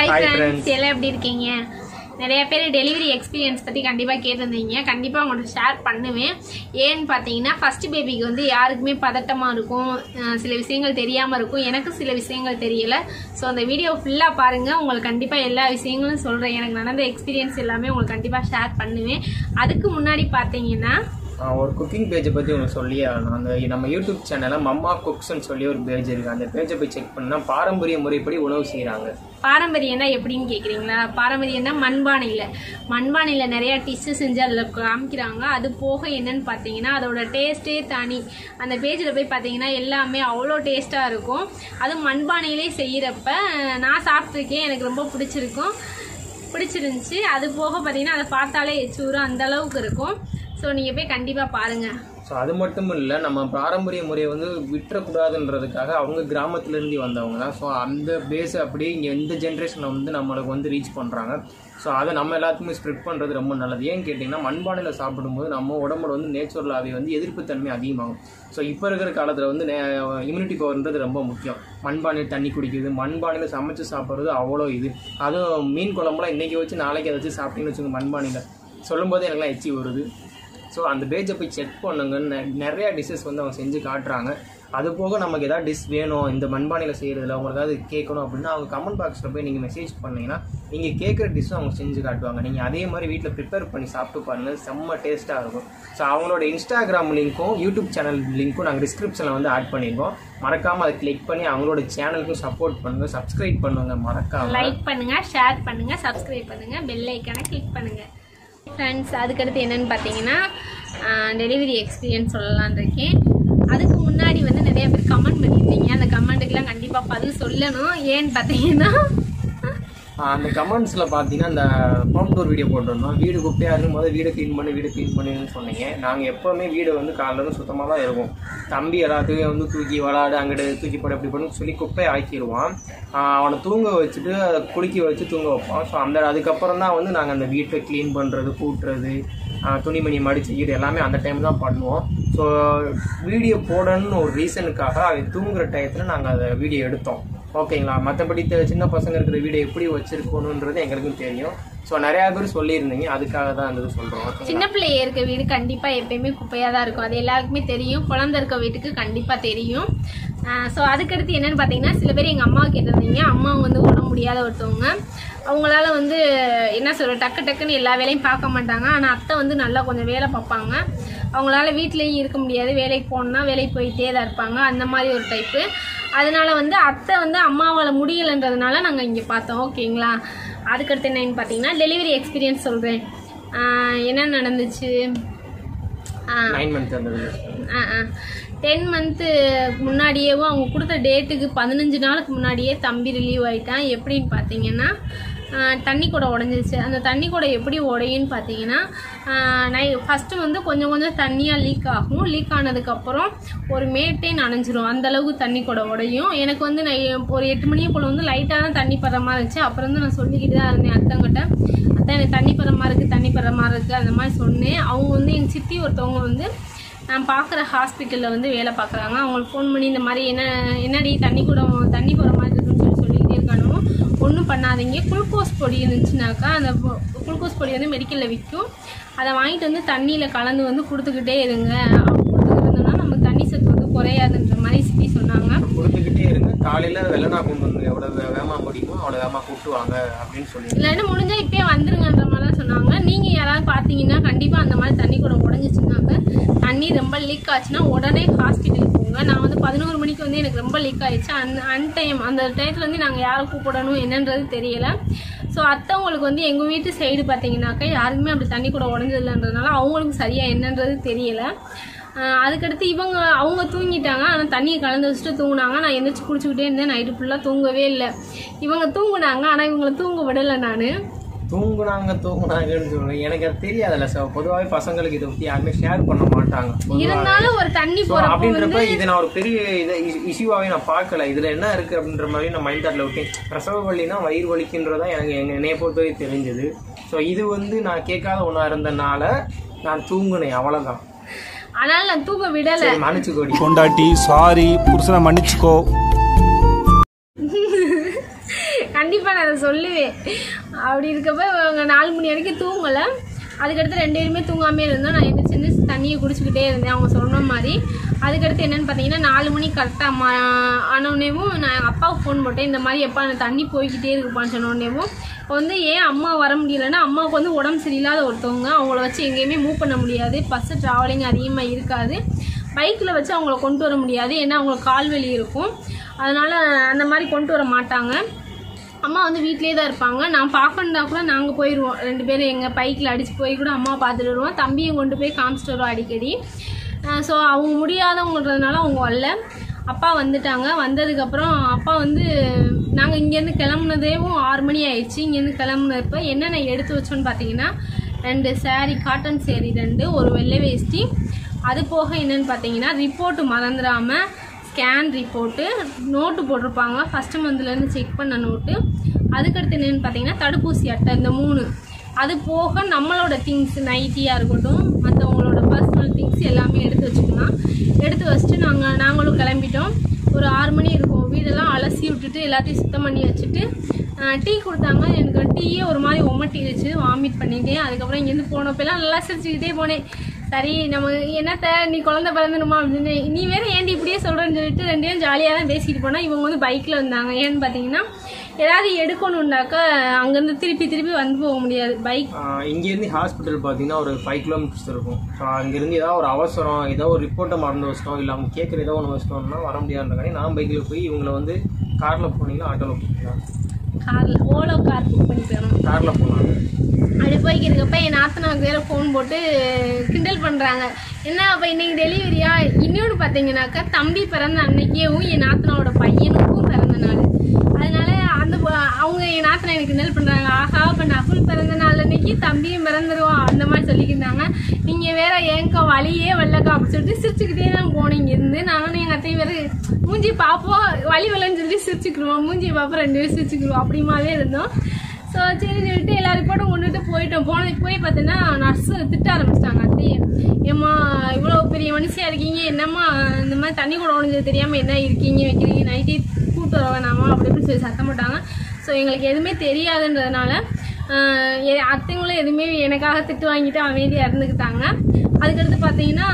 Hi Hi friends friends. எல்லாம் எப்படி இருக்கீங்க நிறைய பேர் டெலிவரி எக்ஸ்பீரியன்ஸ் பற்றி கண்டிப்பாக கேட்டிருந்தீங்க கண்டிப்பாக உங்கள்கிட்ட ஷேர் பண்ணுவேன் ஏன்னு பார்த்தீங்கன்னா ஃபர்ஸ்ட் பேபிக்கு வந்து யாருக்குமே பதட்டமாக இருக்கும் அஹ் சில விஷயங்கள் தெரியாமல் இருக்கும் எனக்கு சில விஷயங்கள் தெரியல ஸோ அந்த வீடியோ ஃபுல்லாக பாருங்கள் உங்களுக்கு கண்டிப்பாக எல்லா விஷயங்களும் சொல்கிறேன் எனக்கு நடந்த எக்ஸ்பீரியன்ஸ் எல்லாமே உங்களுக்கு கண்டிப்பாக ஷேர் பண்ணுவேன் அதுக்கு முன்னாடி பார்த்தீங்கன்னா ஆஹ் ஒரு குக்கிங் பேஜை பற்றி உங்களுக்கு சொல்லி ஆகணும் அந்த நம்ம யூடியூப் சேனலில் மம்மா குக்ஸ்னு சொல்லி ஒரு பேஜ் இருக்குது அந்த பேஜை போய் செக் பண்ணால் பாரம்பரிய முறைப்படி உணவு செய்கிறாங்க பாரம்பரியம்னா எப்படின்னு கேட்குறீங்களா பாரம்பரியம்னா மண்பானையில் மண்பானையில் நிறையா டிஷ்ஷு செஞ்சு அதில் காமிக்கிறாங்க அது போக என்னன்னு பார்த்தீங்கன்னா அதோட டேஸ்ட்டே தனி அந்த பேஜில் போய் பார்த்தீங்கன்னா எல்லாமே அவ்வளோ டேஸ்ட்டாக இருக்கும் அதுவும் மண்பானையிலே செய்கிறப்ப நான் சாப்பிட்ருக்கேன் எனக்கு ரொம்ப பிடிச்சிருக்கும் பிடிச்சிருந்துச்சி அது போக பார்த்தீங்கன்னா அதை பார்த்தாலே எச்சூரும் அந்த அளவுக்கு இருக்கும் ஸோ நீங்கள் போய் கண்டிப்பாக பாருங்கள் ஸோ அது மட்டும் இல்லை நம்ம பாரம்பரிய முறையை வந்து விட்டுறக்கூடாதுன்றதுக்காக அவங்க கிராமத்துலேருந்து வந்தவங்க தான் ஸோ அந்த பேஸை அப்படியே இங்கே இந்த ஜென்ரேஷனில் வந்து நம்மளுக்கு வந்து ரீச் பண்ணுறாங்க ஸோ அதை நம்ம எல்லாத்துக்குமே ஸ்ப்ரெட் பண்ணுறது ரொம்ப நல்லது ஏன்னு கேட்டிங்கன்னா மண்பானையில் சாப்பிடும்போது நம்ம உடம்புல வந்து நேச்சுரலாகவே வந்து எதிர்ப்புத்தன்மை அதிகமாகும் ஸோ இப்போ இருக்கிற காலத்தில் வந்து இம்யூனிட்டி பவர்ன்றது ரொம்ப முக்கியம் மண்பானையில் தண்ணி குடிக்கிறது மண்பானையில் சமைச்சு சாப்பிட்றது அவ்வளோ இது அதுவும் மீன் குழம்புலாம் இன்றைக்கி வச்சு நாளைக்கு அதை வச்சு சாப்பிட்டீங்கன்னு வச்சுக்கோங்க மண்பானையில் சொல்லும்போதே எனக்குலாம் எச்சி வருது ஸோ அந்த பேஜை போய் செக் பண்ணுங்கன்னு நிறையா டிஷ்ஷஸ் வந்து அவங்க செஞ்சு காட்டுறாங்க அது போக நமக்கு ஏதாவது டிஷ் வேணும் இந்த மண்பானையில் செய்கிறதுல அவங்க ஏதாவது கேட்கணும் அப்படின்னா அவங்க கமெண்ட் பாக்ஸில் போய் நீங்கள் மெசேஜ் பண்ணீங்கன்னா நீங்கள் கேட்குற டிஷ்ஷும் அவங்க செஞ்சு காட்டுவாங்க நீங்கள் அதே மாதிரி வீட்டில் ப்ரிப்பேர் பண்ணி சாப்பிட்டு பாருங்கள் செம்ம டேஸ்ட்டாக இருக்கும் ஸோ அவங்களோட இன்ஸ்டாகிராம் லிங்க்கும் யூடியூப் சேனல் லிங்க்கும் நாங்கள் டிஸ்கிரிப்ஷனில் வந்து ஆட் பண்ணியிருக்கோம் மறக்காமல் அதை கிளிக் பண்ணி அவங்களோட சேனலுக்கும் சப்போர்ட் பண்ணுங்கள் சப்ஸ்கிரைப் பண்ணுங்க மறக்காம லைக் பண்ணுங்க ஷேர் பண்ணுங்க சப்ஸ்கிரைப் பண்ணுங்க பெல் ஐக்கானை கிளிக் பண்ணுங்க ஃப்ரெண்ட்ஸ் அதுக்கடுத்து என்னன்னு பார்த்தீங்கன்னா டெலிவரி எக்ஸ்பீரியன்ஸ் சொல்லலான் இருக்கேன் அதுக்கு முன்னாடி வந்து நிறைய பேர் கமெண்ட் பண்ணியிருந்தீங்க அந்த கமெண்ட்டுக்கெல்லாம் கண்டிப்பாக பதில் சொல்லணும் ஏன்னு பார்த்தீங்கன்னா ஆஹ் அந்த கமெண்ட்ஸில் பார்த்தீங்கன்னா அந்த ஹோம் டூர் வீடியோ போட்டிருந்தோம் வீடு குப்பையாக இருக்கும் போது வீடு க்ளீன் பண்ணி வீடு க்ளீன் பண்ணுன்னு சொன்னீங்க நாங்கள் எப்போவுமே வீடு வந்து காலைல இருந்து சுத்தமாக தான் இருக்கும் தம்பி எல்லாத்துக்கும் வந்து தூக்கி விளாடு அங்கிட்டு தூக்கி போட அப்படி பண்ணு சொல்லி குப்பையை ஆக்கிடுவான் ஆஹ் அவனை தூங்க வச்சுட்டு அதை குளிக்க வச்சு தூங்க வைப்பான் ஸோ அந்த அதுக்கப்புறம் தான் வந்து நாங்கள் அந்த வீட்டை க்ளீன் பண்ணுறது கூட்டுறது ஆஹ் துணிமணி மடிச்சு இது எல்லாமே அந்த டைம் தான் பண்ணுவோம் ஸோ வீடியோ போடணும்னு ஒரு ரீசனுக்காக அவன் தூங்குற டயத்தில் நாங்கள் அதை வீடியோ எடுத்தோம் ஓகேங்களா மற்றபடி சின்ன பசங்க இருக்கிற வீடியோ எப்படி வச்சிருக்கணுன்றது எங்களுக்கும் தெரியும் ஸோ நிறையா பேர் சொல்லியிருந்தீங்க அதுக்காக தான் அந்த இது சொல்கிறோம் ஓகேங்களா சின்ன பிள்ளைய இருக்க வீடு கண்டிப்பாக எப்பயுமே குப்பையாக தான் இருக்கும் அது எல்லாருக்குமே தெரியும் குழந்தை இருக்க வீட்டுக்கு கண்டிப்பாக தெரியும் ஸோ அதுக்கடுத்து என்னன்னு பார்த்தீங்கன்னா சில பேர் எங்கள் அம்மாவை கேட்டிருந்தீங்க அம்மா வந்து உடம்பு முடியாத ஒருத்தவங்க அவங்களால வந்து என்ன சொல்ற டக்கு டக்குன்னு எல்லா வேலையும் பார்க்க மாட்டாங்க ஆனால் அத்தை வந்து நல்லா கொஞ்சம் வேலை பார்ப்பாங்க அவங்களால வீட்லேயும் இருக்க முடியாது வேலைக்கு போகணுன்னா வேலைக்கு போயிட்டே தான் இருப்பாங்க அந்த மாதிரி ஒரு டைப்பு அதனால வந்து அத்தை வந்து அம்மாவால் முடியலைன்றதுனால நாங்கள் இங்கே பார்த்தோம் ஓகேங்களா அதுக்கடுத்து என்னன்னு பார்த்தீங்கன்னா டெலிவரி எக்ஸ்பீரியன்ஸ் சொல்கிறேன் என்ன நடந்துச்சு நைன் மந்த் இருந்தது டென் மந்த்து முன்னாடியேவும் அவங்க கொடுத்த டேட்டுக்கு பதினஞ்சு நாளுக்கு முன்னாடியே தம்பி ரிலீவ் ஆயிட்டான் எப்படின்னு பார்த்தீங்கன்னா ஆஹ் தண்ணி கூட உடஞ்சிருச்சு அந்த தண்ணி கூட எப்படி உடையுன்னு பார்த்தீங்கன்னா நை ஃபஸ்ட்டு வந்து கொஞ்சம் கொஞ்சம் தண்ணியாக லீக் ஆகும் லீக் ஆனதுக்கப்புறம் ஒரு மேட்டே நனைஞ்சிரும் அந்த அளவுக்கு தண்ணி கூட உடையும் எனக்கு வந்து நான் ஒரு எட்டு மணியை போல் வந்து லைட்டாக தான் தண்ணி பதமாக இருந்துச்சு அப்புறம் வந்து நான் சொல்லிக்கிட்டு தான் இருந்தேன் அத்தங்கிட்ட அத்தை எனக்கு தண்ணி பதமாக இருக்குது தண்ணி பதமாக இருக்குது அந்த மாதிரி சொன்னேன் அவங்க வந்து எங்கள் சித்தி ஒருத்தவங்க வந்து நான் பார்க்குற ஹாஸ்பிட்டலில் வந்து வேலை பார்க்குறாங்க அவங்களுக்கு ஃபோன் பண்ணி இந்த மாதிரி என்ன என்னடி தண்ணி கூட தண்ணி போகிற மாதிரி இருக்குன்னு சொல்லி சொல்லிக்கிட்டே இருக்கானோ ஒன்றும் பண்ணாதீங்க குளுக்கோஸ் பொடி இருந்துச்சுனாக்கா அந்த குளுக்கோஸ் பொடி வந்து மெடிக்கலில் விற்கும் அதை வாங்கிட்டு வந்து தண்ணியில் கலந்து வந்து கொடுத்துக்கிட்டே இருங்க அப்படி கொடுத்துக்கிட்டு இருந்தோம்னா நமக்கு தண்ணி சத்து வந்து குறையாதுன்ற மாதிரி சித்தி சொன்னாங்க கொடுத்துக்கிட்டே இருங்க காலையில் வெள்ளனா கொண்டு வந்து எவ்வளோ வேகமாக முடியுமோ அவ்வளோ வேகமாக கூட்டுவாங்க அப்படின்னு சொல்லி இல்லைன்னா முடிஞ்சா இப்பயே வந்துருங்கன்ற மாதிரி தான் சொன்னாங்க நீங்கள் யாராவது பார்த்தீங்கன்னா கண்டிப்பாக அந்த மாதிரி தண்ணி கூட உடஞ்சிச்சுனாக்க தண்ணி ரொம்ப லீக் ஆச்சுன்னா உடனே ஹாஸ்பிட்டலுக்கு போங்க நான் வந்து பதினோரு மணிக்கு வந்து எனக்கு ரொம்ப லீக் ஆயிடுச்சு அன் அன் டைம் அந்த டயத்தில் வந்து நாங்கள் யாரை கூப்பிடணும் என்னன்றது தெரியல ஸோ அத்தவங்களுக்கு வந்து எங்கள் வீட்டு சைடு பார்த்தீங்கன்னாக்கா யாருக்குமே அப்படி தண்ணி கூட உடஞ்சதில்லைன்றதுனால அவங்களுக்கு சரியாக என்னன்றது தெரியல ஆஹ் அதுக்கடுத்து இவங்க அவங்க தூங்கிட்டாங்க ஆனால் தண்ணியை கலந்து வச்சுட்டு தூங்குனாங்க நான் எந்திரிச்சு குடிச்சுக்கிட்டே இருந்தேன் நைட்டு ஃபுல்லாக தூங்கவே இல்லை இவங்க தூங்குனாங்க ஆனால் இவங்களை தூங்க விடலை நான் தூங்குனாங்க தூங்குனாங்கன்னு சொல்லுவேன் எனக்கு அது தெரியாதுல்ல சார் பொதுவாகவே பசங்களுக்கு இதை பற்றி யாருமே ஷேர் பண்ண மாட்டாங்க பொதுவாவே. இருந்தாலும் ஒரு தண்ணி So, போறப்போ அப்படின்றப்ப இதை நான் ஒரு பெரிய இதை இஷ்யூவாகவே நான் பார்க்கல இதுல என்ன இருக்கு அப்படின்ற மாதிரி நான் மைண்ட் தாட்ல விட்டேன் பிரசவ வலினா வயிறு வலிக்குன்றதா எனக்கு எங்க என்னைய பொறுத்தவரை தெரிஞ்சது ஸோ இது வந்து நான் கேட்காத ஒன்றா இருந்தனால நான் தூங்குனேன் அவ்வளவுதான் ஆனால் நான் தூங்க விடலை சரி மன்னிச்சுக்கோடி பொண்டாட்டி சாரி புருஷனை மன்னிச்சுக்கோ கண்டிப்பாக நான் அதை சொல்லுவேன் அப்படி இருக்கப்ப அவங்க நாலு மணி வரைக்கும் தூங்கலை அதுக்கடுத்து ரெண்டு பேருமே தூங்காமே இருந்தோம் நான் என்ன சின்ன தண்ணியை குடிச்சிக்கிட்டே இருந்தேன் அவங்க சொன்ன மாதிரி அதுக்கடுத்து என்னன்னு பார்த்தீங்கன்னா நாலு மணி கரெக்டாக மா ஆனோடனேவும் நான் எங்கள் அப்பாவுக்கு ஃபோன் போட்டேன் இந்த மாதிரி எப்பா எனக்கு தண்ணி போய்கிட்டே இருக்குப்பான்னு சொன்னோடனேவும் இப்போ வந்து ஏன் அம்மா வர முடியலன்னா அம்மாவுக்கு வந்து உடம்பு சரியில்லாத ஒருத்தவங்க அவங்கள வச்சு எங்கேயுமே மூவ் பண்ண முடியாது பஸ்ஸு ட்ராவலிங் அதிகமாக இருக்காது பைக்கில் வச்சு அவங்கள கொண்டு வர முடியாது ஏன்னா அவங்களுக்கு கால் வலி இருக்கும் அதனால் அந்த மாதிரி கொண்டு வர மாட்டாங்க அம்மா வந்து வீட்டிலே தான் இருப்பாங்க நான் பார்க்கணுன்னா கூட நாங்கள் போயிடுவோம் ரெண்டு பேரும் எங்கள் பைக்கில் அடித்து போய் கூட அம்மா பார்த்துட்டு வருவோம் தம்பியும் கொண்டு போய் காமிச்சிட்டு வருவோம் அடிக்கடி ஸோ அவங்க முடியாதவங்கன்றதுனால அவங்க வரல அப்பா வந்துட்டாங்க வந்ததுக்கப்புறம் அப்பா வந்து நாங்கள் இங்கேருந்து கிளம்புனதேவும் ஆறு மணி ஆயிடுச்சு இங்கேருந்து கிளம்புனப்போ என்னென்ன எடுத்து வச்சோன்னு பார்த்தீங்கன்னா ரெண்டு saree காட்டன் saree ரெண்டு ஒரு வெள்ளை வேஷ்டி அது போக என்னன்னு பார்த்தீங்கன்னா ரிப்போர்ட்டு மறந்துடாமல் ஸ்கேன் ரிப்போர்ட்டு நோட்டு போட்டிருப்பாங்க ஃபஸ்ட்டு மந்த்லேருந்து செக் பண்ண நோட்டு அதுக்கடுத்து என்னென்னு பார்த்தீங்கன்னா தடுப்பூசி அட்டை இந்த மூணு அது போக நம்மளோட திங்ஸ் நைட்டியாக இருக்கட்டும் மற்றவங்களோட பர்சனல் திங்ஸ் எல்லாமே எடுத்து வச்சுக்கலாம் எடுத்து வச்சுட்டு நாங்கள் நாங்களும் கிளம்பிட்டோம் ஒரு ஆறு மணி இருக்கும் வீடெல்லாம் அலசி விட்டுட்டு எல்லாத்தையும் சுத்தம் பண்ணி வச்சுட்டு டீ கொடுத்தாங்க எனக்கு டீயே ஒரு மாதிரி ஒமட்டிடுச்சு வாமிட் பண்ணிட்டேன் அதுக்கப்புறம் இங்கேருந்து போனப்பெல்லாம் நல்லா சிரிச்சுக்கிட்டே போனேன் சரி நம்ம என்னத்த நீ குழந்தை பிறந்தணுமா அப்படின்னு நீ வேற ஏன்டி இப்படியே சொல்கிறேன்னு சொல்லிட்டு ரெண்டு பேரும் ஜாலியாக தான் பேசிட்டு போனால் இவங்க வந்து பைக்கில் வந்தாங்க ஏன்னு பார்த்தீங்கன்னா ஏதாவது எடுக்கணுன்னாக்கா அங்கேருந்து திருப்பி திருப்பி வந்து போக முடியாது பைக் ஆஹ் இங்கேருந்து ஹாஸ்பிட்டல் பார்த்தீங்கன்னா ஒரு ஃபைவ் கிலோமீட்டர்ஸ் இருக்கும் ஸோ அங்கேருந்து ஏதாவது ஒரு அவசரம் ஏதோ ஒரு ரிப்போர்ட்டை மறந்து வச்சிட்டோம் இல்லை அவங்க கேட்குற ஏதோ ஒன்று வச்சிட்டோம்னா வர முடியாதுன்றக்காண்டி நான் பைக்கில் போய் இவங்களை வந்து காரில் போனீங்கன்னா ஆட்டோவில் போய்க்கலாம் காரில் ஓலோ கார் புக் பண்ணி போயிடணும் காரில் போனாங்க அப்படி போய்க்கிறதுக்கப்ப என் நாத்தனாக்கு வேற ஃபோன் போட்டு கிண்டல் பண்ணுறாங்க என்ன அப்போ இன்னைக்கு டெலிவரியா இன்னொன்று பார்த்தீங்கன்னாக்கா தம்பி பிறந்த அன்னைக்கேவும் என் நாத்தனாவோட பையனுக்கும் பிறந்த நாள் அதனால அந்த ப- அவங்க என் நாத்தனா எனக்கு கிண்டல் பண்ணுறாங்க ஆஹா இப்போ நகுல் பிறந்த நாள் அன்னைக்கு தம்பியும் பிறந்துருவான் அந்த மாதிரி சொல்லிக்கிட்டாங்க நீங்கள் வேற ஏங்கா வழியே வரலக்கா அப்படின்னு சொல்லிட்டு சிரிச்சுக்கிட்டே தான் போனோம் இங்கேருந்து நானும் எங்கள் அத்தையும் வேற மூஞ்சி பார்ப்போம் வழி வரலன்னு சொல்லி சிரிச்சுக்கிடுவோம் மூஞ்சி பார்ப்போம் ரெண்டு பேரும் சிரிச்சுக்கிடுவோம் அப்படிமாவே இருந்தோம் ஸோ சரி சொல்லிட்டு எல்லா ரிப்போர்ட்டும் கொண்டுட்டு போயிட்டோம் போனதுக்கு போய் பார்த்தீங்கன்னா நர்ஸு திட்ட ஆரம்பிச்சிட்டாங்க அத்தையே ஏம்மா இவ்வளோ பெரிய மனுஷியா இருக்கீங்க என்னம்மா இந்த மாதிரி தண்ணி கூட உடஞ்சது தெரியாமல் என்ன இருக்கீங்க வைக்கிறீங்க நைட்டே கூட்டு வர வேணாமா அப்படி இப்படின்னு சொல்லி சத்தம் போட்டாங்க ஸோ எங்களுக்கு எதுவுமே தெரியாதுன்றதுனால ஆஹ் எ- அத்தைங்களும் எதுவுமே எனக்காக திட்டு வாங்கிட்டு அமைதியாக இருந்துக்கிட்டாங்க அதுக்கடுத்து பார்த்தீங்கன்னா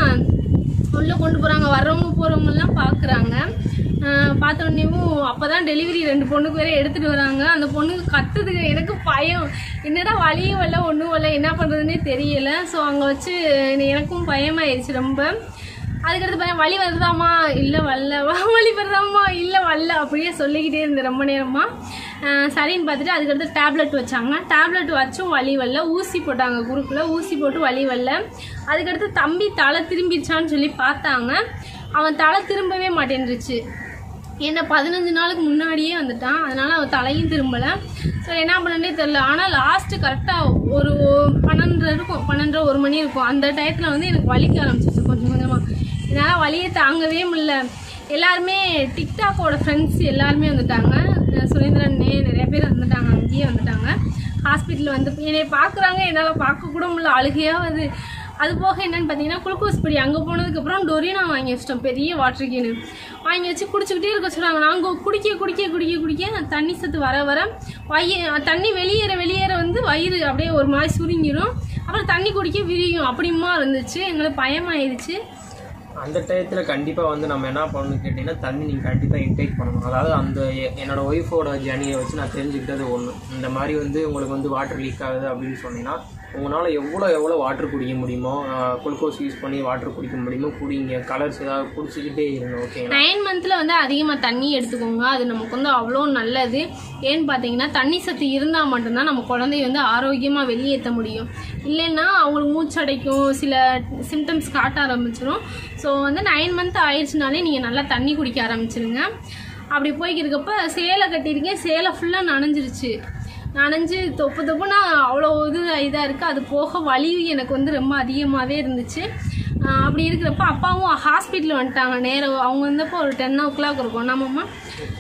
உள்ளே கொண்டு போகிறாங்க வர்றவங்க போகிறவங்கலாம் பார்க்குறாங்க பார்த்தோன்னேவும் அப்போ தான் டெலிவரி ரெண்டு பொண்ணுக்கு வேற எடுத்துகிட்டு வராங்க அந்த பொண்ணுக்கு கத்துதுங்க எனக்கு பயம் என்னடா வலியும் வரல ஒன்றும் வரல என்ன பண்ணுறதுனே தெரியல ஸோ அங்கே வச்சு எனக்கும் பயமாயிருச்சு ரொம்ப அதுக்கடுத்து பையன் வலி வருதாமா இல்லை வரல வலி வருதாமா இல்லை வரல அப்படியே சொல்லிக்கிட்டே இருந்தேன் ரொம்ப நேரமாக சரின்னு பார்த்துட்டு அதுக்கடுத்து டேப்லெட் வச்சாங்க டேப்லெட் வச்சும் வலி வரல ஊசி போட்டாங்க குறுக்கில் ஊசி போட்டு வலி வரல அதுக்கடுத்து தம்பி தலை திரும்பிடுச்சான்னு சொல்லி பார்த்தாங்க அவன் தலை திரும்பவே மாட்டேன்ருச்சு என்ன பதினஞ்சு நாளுக்கு முன்னாடியே வந்துட்டான் அதனால அவன் தலையும் திரும்பலை ஸோ என்ன பண்ணனே தெரில ஆனால் லாஸ்ட்டு கரெக்டாக ஒரு பன்னெண்டரை இருக்கும் பன்னெண்டரை ஒரு மணி இருக்கும் அந்த டயத்தில் வந்து எனக்கு வலிக்க ஆரம்பிச்சிச்சு கொஞ்சம் கொஞ்சமாக என்னால் வலியை தாங்கவே முடியல எல்லாருமே டிக்டாக்கோட ஃப்ரெண்ட்ஸ் எல்லாருமே வந்துட்டாங்க அஹ் சுரேந்திரன் நே நிறைய பேர் வந்துட்டாங்க அங்கேயே வந்துட்டாங்க ஹாஸ்பிட்டலில் வந்து என்னை பார்க்குறாங்க என்னால் பார்க்க கூட முடியல அழுகையாக வருது அது போக என்னன்னு பார்த்தீங்கன்னா குளுக்கோஸ் பொடி அங்கே போனதுக்கப்புறம் டொரினா வாங்கி வச்சிட்டோம் பெரிய வாட்டர் கேனு வாங்கி வச்சு குடிச்சுக்கிட்டே இருக்க சொல்கிறாங்க நாங்கள் குடிக்க குடிக்க குடிக்க குடிக்க தண்ணி சத்து வர வர வய தண்ணி வெளியேற வெளியேற வந்து வயிறு அப்படியே ஒரு மாதிரி சுருங்கிடும் அப்புறம் தண்ணி குடிக்க விரியும் அப்படிமா இருந்துச்சு எங்களுக்கு பயமாயிருச்சு அந்த டயத்தில் கண்டிப்பாக வந்து நம்ம என்ன பண்ணணும்னு கேட்டிங்கன்னா தண்ணி நீங்கள் கண்டிப்பாக இன்டேக் பண்ணணும் அதாவது அந்த எ- என்னோட ஒய்ஃபோட ஜர்னியை வச்சு நான் தெரிஞ்சுக்கிட்டது ஒன்று இந்த மாதிரி வந்து உங்களுக்கு வந்து வாட்டர் லீக் ஆகுது அப்படின்னு சொன்னீங்கன்னா உங்களால் எவ்வளோ எவ்வளோ வாட்டர் குடிக்க முடியுமோ குளுக்கோஸ் யூஸ் பண்ணி வாட்டர் குடிக்க முடியுமோ குடிங்க கலர்ஸ் ஏதாவது குடிச்சிக்கிட்டே இருங்க ஓகேங்களா நைன் மந்த்தில் வந்து அதிகமாக தண்ணி எடுத்துக்கோங்க அது நமக்கு வந்து அவ்வளோ நல்லது ஏன்னு பார்த்தீங்கன்னா தண்ணி சத்து இருந்தால் மட்டும்தான் நம்ம குழந்தைய வந்து ஆரோக்கியமாக வெளியேற்ற முடியும் இல்லைன்னா அவங்களுக்கு மூச்சடைக்கும் சில சிம்டம்ஸ் காட்ட ஆரம்பிச்சிடும் ஸோ வந்து நைன் மந்த் ஆயிடுச்சுனாலே நீங்கள் நல்லா தண்ணி குடிக்க ஆரம்பிச்சிருங்க அப்படி போய்க்கிறக்கப்ப சேலை கட்டியிருக்கேன் சேலை ஃபுல்லாக நனைஞ்சிருச்சு நனைஞ்சு தொப்பு தொப்புனா அவ்வளோ இது இதாக இருக்குது அது போக வலி எனக்கு வந்து ரொம்ப அதிகமாகவே இருந்துச்சு ஆஹ் அப்படி இருக்கிறப்ப அப்பாவும் ஹாஸ்பிட்டல் வந்துட்டாங்க நேரம் அவங்க வந்தப்போ ஒரு டென் ஓ கிளாக் இருக்கும் நம்மம்மா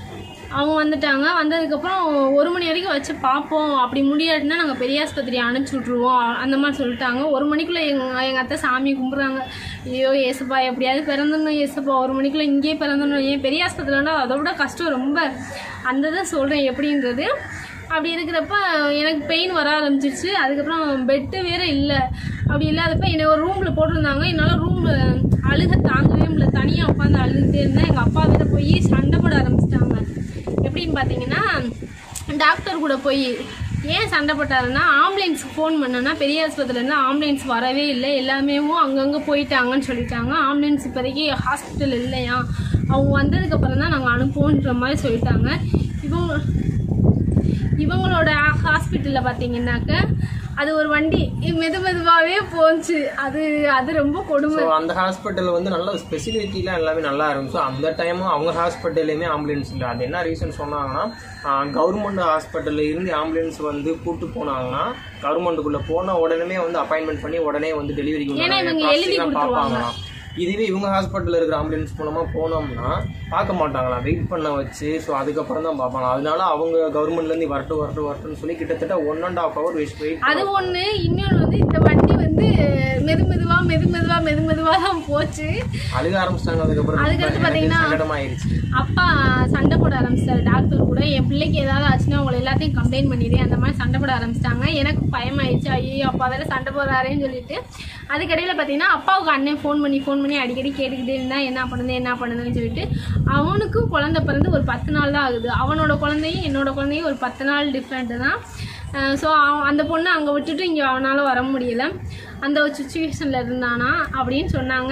அவங்க வந்துட்டாங்க வந்ததுக்கப்புறம் ஒரு மணி வரைக்கும் வச்சு பார்ப்போம் அப்படி முடியாதுன்னா நாங்கள் பெரிய ஆஸ்பத்திரி அனுப்பிச்சி விட்ருவோம் அந்த மாதிரி சொல்லிட்டாங்க ஒரு மணிக்குள்ளே எங்கள் எங்கள் அத்தை சாமி கும்பிட்றாங்க ஐயோ ஏசப்பா எப்படியாவது பிறந்துடணும் ஏசப்பா ஒரு மணிக்குள்ளே இங்கேயே பிறந்துடணும் ஏன் பெரிய ஆஸ்பத்திரினா அதை விட கஷ்டம் ரொம்ப அந்த தான் சொல்கிறேன் எப்படின்றது அப்படி இருக்கிறப்ப எனக்கு பெயின் வர ஆரம்பிச்சிருச்சு அதுக்கப்புறம் பெட்டு வேற இல்லை அப்படி இல்லாதப்ப என்னை ஒரு ரூமில் போட்டிருந்தாங்க என்னால் ரூமில் அழுக தாங்கவே முடியல தனியாக உட்காந்து அழுதுகிட்டே இருந்தேன் எங்கள் அப்பா வேற போய் சண்டை போட ஆரம்பிச்சிட்டாங்க எப்படின்னு பார்த்தீங்கன்னா டாக்டர் கூட போய் ஏன் சண்டை போட்டாருன்னா ஆம்புலன்ஸ் ஃபோன் பண்ணனா பெரிய ஆஸ்பத்திரிலேருந்து ஆம்புலன்ஸ் வரவே இல்லை எல்லாமேவும் அங்கங்கே போயிட்டாங்கன்னு சொல்லிட்டாங்க ஆம்புலன்ஸ் இப்போதைக்கு ஹாஸ்பிட்டல் இல்லையா அவங்க வந்ததுக்கப்புறம் தான் நாங்கள் அனுப்புவோன்ற மாதிரி சொல்லிட்டாங்க இவங்க இவங்களோட ஹாஸ்பிட்டலில் பார்த்தீங்கன்னாக்க அது ஒரு வண்டி மெது மெதுவாகவே போச்சு அது அது ரொம்ப கொடுமை ஸோ அந்த ஹாஸ்பிட்டல் வந்து நல்ல ஸ்பெசிலிட்டிலாம் எல்லாமே நல்லா இருக்கும் ஸோ அந்த டைமும் அவங்க ஹாஸ்பிட்டல்லையுமே ஆம்புலன்ஸ் இல்லை அது என்ன ரீசன் சொன்னாங்கன்னா கவர்மெண்ட் ஹாஸ்பிட்டலில் இருந்து ஆம்புலன்ஸ் வந்து கூட்டு போனாங்கன்னா கவர்மெண்ட்டுக்குள்ளே போன உடனே வந்து அப்பாயின்மெண்ட் பண்ணி உடனே வந்து டெலிவரிக்கு ஏன்னா இவங்க எழுதி கொடுத்துருவாங்க. பார்ப்பாங்களாம் இதுவே இவங்க ஹாஸ்பிட்டலில் இருக்கிற ஆம்புலன்ஸ் மூலமாக போனோம்னா பார்க்க மாட்டாங்களாம் வெயிட் பண்ண வச்சு ஸோ அதுக்கப்புறம் தான் பார்ப்பாங்க அதனால அவங்க கவர்மெண்ட்லேருந்து வரட்டும் வரட்டும் வரட்டும்னு சொல்லி கிட்டத்தட்ட one and half hour wait wait அது ஒன்று இன்னொன்று வந்து இந்த வண்டி வந்து மெது மெதுவாக மெது மெதுவாக மெது மெதுவாக தான் போச்சு அழுக ஆரம்பிச்சிட்டாங்க அதுக்கப்புறம் அதுக்கடுத்து ரொம்ப பாத்தீங்கன்னா- சங்கடமாயிருச்சு அப்பா சண்டை போட ஆரம்பிச்சிட்டாரு டாக்டர் கூட என் பிள்ளைக்கு ஏதாவது ஆச்சுன்னா உங்களை எல்லாத்தையும் கம்ப்ளைண்ட் பண்ணிடு அந்த மாதிரி சண்டை போட ஆரம்பிச்சிட்டாங்க எனக்கு பயமாயிடுச்சு ஐயோ அப்பா வேற சண்டை போடுறாரேன்னு சொல்லிட்டு அதுக்கடையில் பார்த்தீங்கன்னா அப்பாவுக்கு அண்ணன் ஃபோன் பண்ணி ஃபோன் பண்ணி அடிக்கடி கேட்டுக்கிட்டே இருந்தா என்ன பண்ணுது என்ன பண்ணுதுன்னு சொல்லிட்டு அவனுக்கும் குழந்தை பிறந்து ஒரு பத்து நாள் தான் ஆகுது அவனோட குழந்தையும் என்னோட குழந்தையும் ஒரு பத்து நாள் டிஃப்ரெண்ட்டு தான் ஸோ அந்த பொண்ணை அங்கே விட்டுட்டு இங்கே அவனால் வர முடியல அந்த ஒரு சுச்சுவேஷனில் இருந்தானா அப்படின்னு சொன்னாங்க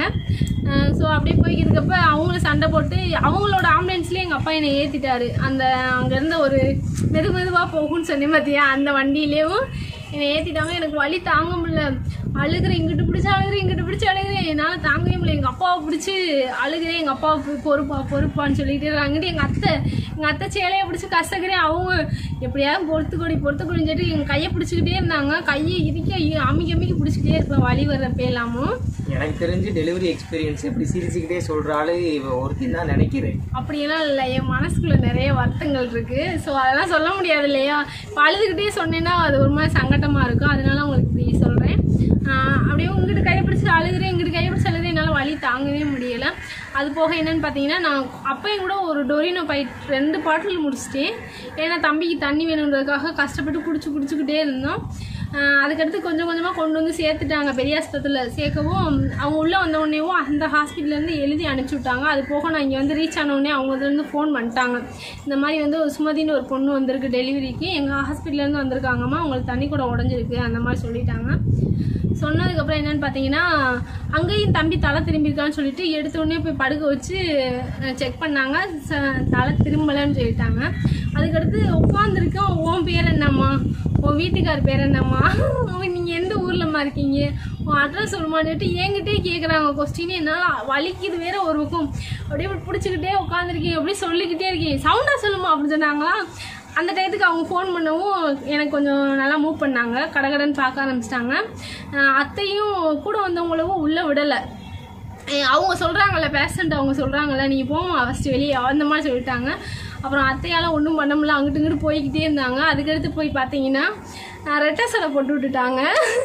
ஸோ அப்படியே போய்க்கிறதுக்கப்ப அவங்களும் சண்டை போட்டு அவங்களோட ஆம்புலன்ஸ்லேயே எங்கள் அப்பா என்னை ஏற்றிட்டாரு அந்த அங்கேருந்து ஒரு மெது மெதுவாக போகும்னு சொன்னேன் பார்த்தியா அந்த வண்டியிலேயும் என்னை ஏற்றிட்டாங்க எனக்கு வலி தாங்க முடியல அழுகிறேன் இங்கிட்டு பிடிச்சி அழுகிறேன் இங்கிட்டு பிடிச்சி அழுகிறேன் என்னால் தாங்கவே முடியல எங்கள் அப்பாவை பிடிச்சி அழுகிறேன் எங்கள் அப்பாவை பொ- பொறுப்பா பொறுப்பான்னு சொல்லிட்டு இருக்காங்கட்டு எங்கள் அத்தை எங்கள் அத்தை சேலையை பிடிச்சி கசக்கிறேன் அவங்க எப்படியாவது பொறுத்துக்கொடி பொறுத்துக்கொடின்னு சொல்லிட்டு எங்கள் கையை பிடிச்சிக்கிட்டே இருந்தாங்க கையை இறுக்கி ஐயோ, அமுக்கி அமுக்கி பிடிச்சிக்கிட்டே இருப்பேன் வலி வர்றப்ப எல்லாமும் எனக்கு தெரிஞ்சு டெலிவரி எக்ஸ்பீரியன்ஸ் எப்படி சிரிச்சுக்கிட்டே சொல்ற ஆளு இவ ஒருத்தி தான் நினைக்கிறேன் அப்படியெல்லாம் இல்லை என் மனசுக்குள்ள நிறைய வருத்தங்கள் இருக்கு ஸோ அதெல்லாம் சொல்ல முடியாது இல்லையா இப்போ அழுதுகிட்டே சொன்னேன்னா அது ஒரு மாதிரி சங்கட்டமா இருக்கும் அதனால உங்களுக்கு இப்படி சொல்றேன் ஆஹ் அப்படியே உங்ககிட்ட கையை பிடிச்சி அழுகிறேன் இங்கிட்ட கையை பிடிச்சி அழுகிறேன் என்னால் வலி தாங்கவே முடியல அது போக என்னன்னு பார்த்தீங்கன்னா நான் அப்பையும் கூட ஒரு டொரினோ பை ரெண்டு பாட்டில் முடிச்சிட்டேன் ஏன்னா தம்பிக்கு தண்ணி வேணுன்றதுக்காக கஷ்டப்பட்டு குடிச்சு குடிச்சுக்கிட்டே இருந்தோம் ஆஹ் அதுக்கடுத்து கொஞ்சம் கொஞ்சமாக கொண்டு வந்து சேர்த்துட்டாங்க பெரிய ஆஸ்பத்திரியில் சேர்க்கவும் அவங்க உள்ளே வந்த உடனேவும் அந்த ஹாஸ்பிட்டல்லேருந்து எழுதி அனுப்பிச்சி விட்டாங்க அது போக நான் இங்கே வந்து ரீச் ஆன உடனே அவங்க வந்து ஃபோன் பண்ணிட்டாங்க இந்த மாதிரி வந்து ஒரு சுமதின்னு ஒரு பொண்ணு வந்திருக்கு டெலிவரிக்கு எங்கள் ஹாஸ்பிட்டல்லேருந்து வந்திருக்காங்கம்மா அவங்களுக்கு தண்ணி கூட உடஞ்சிருக்கு அந்த மாதிரி சொல்லிட்டாங்க சொன்னதுக்கப்புறம் என்னன்னு பார்த்தீங்கன்னா அங்கேயும் தம்பி தலை திரும்பியிருக்கான்னு சொல்லிட்டு எடுத்த உடனே போய் படுக்க வச்சு செக் பண்ணாங்க ச- தலை திரும்பலைன்னு சொல்லிட்டாங்க அதுக்கடுத்து உட்காந்துருக்கோம் உன் பேர் என்னம்மா உன் வீட்டுக்கார் பேர் என்னம்மா நீங்கள் எந்த ஊர்லம்மா இருக்கீங்க உன் அட்ரஸ் சொல்லுமான்னுட்டு என்கிட்டே கேட்குறாங்க கொஸ்டின் என்னால் வலிக்குது வேற ஒரு பக்கம் அப்படியே பிடிச்சிக்கிட்டே உட்காந்துருக்கீங்க அப்படியே சொல்லிக்கிட்டே இருக்கீங்க சவுண்டாக சொல்லுமா அப்படின்னு சொன்னாங்களா அந்த டயத்துக்கு அவங்க ஃபோன் பண்ணவும் எனக்கு கொஞ்சம் நல்லா மூவ் பண்ணாங்க கடகடன்னு பார்க்க ஆரம்பிச்சிட்டாங்க அத்தையும் கூட வந்தவங்களும் உள்ளே விடலை ஏய், அவங்க சொல்கிறாங்கல்ல பேஷண்ட் அவங்க சொல்கிறாங்கல்ல நீங்கள் போங்க ஃபஸ்ட்டு வெளியே அந்த மாதிரி சொல்லிட்டாங்க அப்புறம் அத்தையால் ஒன்றும் பண்ண முடியல அங்கிட்டு இங்கிட்டு போய்கிட்டே இருந்தாங்க அதுக்கடுத்து போய் பார்த்தீங்கன்னா அஹ், ரெட்டை சடை போட்டு விட்டுட்டாங்க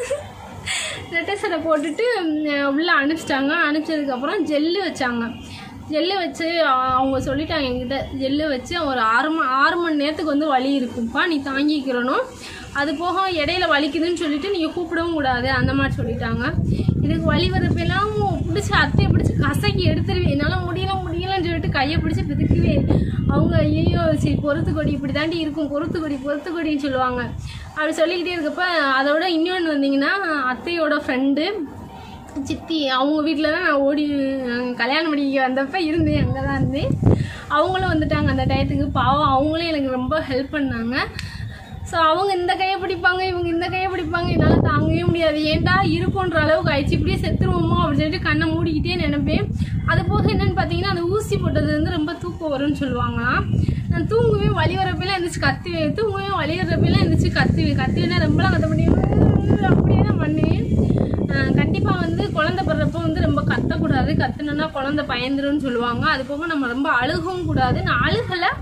ரெட்டை சடை போட்டுட்டு ம், உள்ள அனுப்பிச்சிட்டாங்க அனுப்பிச்சதுக்கப்புறம் ஜெல்லு வச்சாங்க ஜெல்லு வச்சு அ- அவங்க சொல்லிட்டாங்க என்கிட்ட ஜெல்லு வச்சு ஒரு ஆறு மணி ஆறு மணி நேரத்துக்கு வந்து வலி இருக்கும்ப்பா நீ தாங்கிக்கிறணும் அது போக இடையில வலிக்குதுன்னு சொல்லிட்டு நீங்கள் கூப்பிடவும் கூடாது அந்த மாதிரி சொல்லிட்டாங்க இதுக்கு வலி வரப்பெல்லாம் பிடிச்சி அத்தையை பிடிச்சி கசக்கி எடுத்துருவேன் என்னால் முடியல முடியலன்னு சொல்லிட்டு கையை பிடிச்சி பிதுக்குவே அவங்க ஐயோ சரி பொறுத்துக்கொடி இப்படி தாண்டி இருக்கும் பொறுத்துக்கொடி பொறுத்துக்கொடின்னு சொல்லுவாங்க அப்படி சொல்லிக்கிட்டே இருக்கப்ப அதோட இன்னொன்று வந்தீங்கன்னா அத்தையோட ஃப்ரெண்டு சித்தி அவங்க வீட்டில் தான் நான் ஓடி அஹ், கல்யாணம் பண்ணிக்க வந்தப்ப இருந்தேன் அங்கே தான் இருந்தேன் அவங்களும் வந்துட்டாங்க அந்த டயத்துக்கு பாவம் அவங்களும் எனக்கு ரொம்ப ஹெல்ப் பண்ணாங்க ஸோ அவங்க இந்த கையை பிடிப்பாங்க இவங்க இந்த கையை பிடிப்பாங்க என்னால் தாங்கவே முடியாது ஏன்டா இருக்குன்ற அளவுக்கு ஆயிடுச்சு இப்படியே செத்துருவோமோ அப்படின்னு சொல்லிட்டு கண்ணை மூடிக்கிட்டே நினைப்பேன் அது போக என்னன்னு பார்த்தீங்கன்னா அந்த ஊசி போட்டது வந்து ரொம்ப தூக்கம் வரும்னு சொல்லுவாங்களாம் நான் தூங்குவேன் வலி வரப்பெல்லாம் எந்திரிச்சு கத்துவேன் தூங்குவேன் வலி வரப்பெல்லாம் எந்திரிச்சு கத்துவேன் கத்துவேன்னா ரொம்பலாம் கத்த முடியும் அப்படியே தான் பண்ணுவேன் ஆஹ் கண்டிப்பா வந்து குழந்தை பிறப்ப வந்து ரொம்ப கத்தக்கூடாது கத்துனோன்னா குழந்தை பயந்துரும்னு சொல்லுவாங்க அது போக நம்ம ரொம்ப அழுகவும் கூடாது நான் அழுகலை